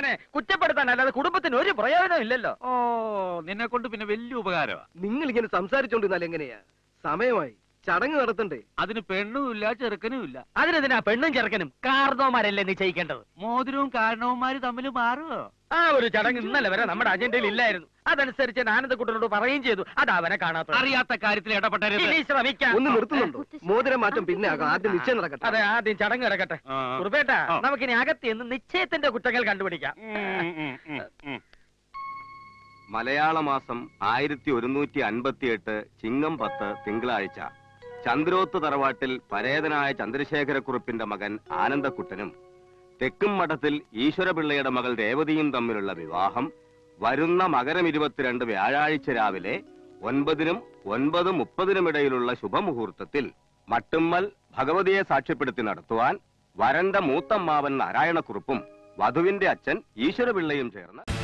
അങ്ങനെ കുറ്റപ്പെടുത്താൻ അല്ലാതെ കുടുംബത്തിന് ഒരു പ്രയോജനം ഇല്ലല്ലോ ഓ നിന്നെ കൊണ്ട് പിന്നെ വലിയ ഉപകാരമാ നിങ്ങൾ ഇങ്ങനെ സംസാരിച്ചോണ്ടിരുന്നാൽ എങ്ങനെയാ സമയമായി ചടങ്ങ് നടത്തണ്ടേ അതിന് പെണ്ണുമില്ല ചെറുക്കനും ഇല്ല അതിനെതിനാ പെണ്ണും ചെറുക്കനും കാർന്നോമാരല്ലേ നിശ്ചയിക്കേണ്ടത് മോതിരവും കാരണവന്മാര് തമ്മിൽ മാറുമോ ആ ഒരു ചടങ്ങ് ഇന്നലെ വരെ നമ്മുടെ അജണ്ടയിൽ ഇല്ലായിരുന്നു അതനുസരിച്ച് ഞാൻ ആനന്ദക്കുട്ടനോട് പറയുകയും ചെയ്തു അത് അവനെ കാണാത്ത അറിയാത്ത കാര്യത്തിൽ ഇടപെട്ടരുത് ഇനി ശ്രമിക്കാം ഒന്ന് നിർത്തുന്നുണ്ടോ മോതിരം മാറ്റം പിന്നെ ആകാം ആദ്യം നിശ്ചയം നടക്കട്ടെ അതെ ആദ്യം ചടങ്ങ് കിടക്കട്ടെ ആ. കുറുപ്പേട്ട ആ. നമുക്കിനി അകത്ത് നിന്ന് നിശ്ചയത്തിന്റെ കുറ്റങ്ങൾ കണ്ടുപിടിക്കാം ഉം, ഉം, ഉം, ഉം. മലയാള മാസം ആയിരത്തി ഒരുന്നൂറ്റി അൻപത്തിയെട്ട് ചിങ്ങം പത്ത് തിങ്കളാഴ്ച ചന്ദ്രോത്ത് തറവാട്ടിൽ പരേതനായ ചന്ദ്രശേഖരക്കുറുപ്പിന്റെ മകൻ ആനന്ദക്കുട്ടനും തെക്കും മഠത്തിൽ ഈശ്വരപിള്ളയുടെ മകൾ രേവതിയും തമ്മിലുള്ള വിവാഹം വരുന്ന മകരം ഇരുപത്തിരണ്ട് വ്യാഴാഴ്ച രാവിലെ ഒൻപതിനും ഒൻപത് മുപ്പതിനും ഇടയിലുള്ള ശുഭമുഹൂർത്തത്തിൽ മട്ടുമ്മൽ ഭഗവതിയെ സാക്ഷ്യപ്പെടുത്തി നടത്തുവാൻ വരന്റെ മൂത്തമ്മാവൻ നാരായണക്കുറുപ്പും വധുവിന്റെ അച്ഛൻ ഈശ്വരപിള്ളയും ചേർന്ന്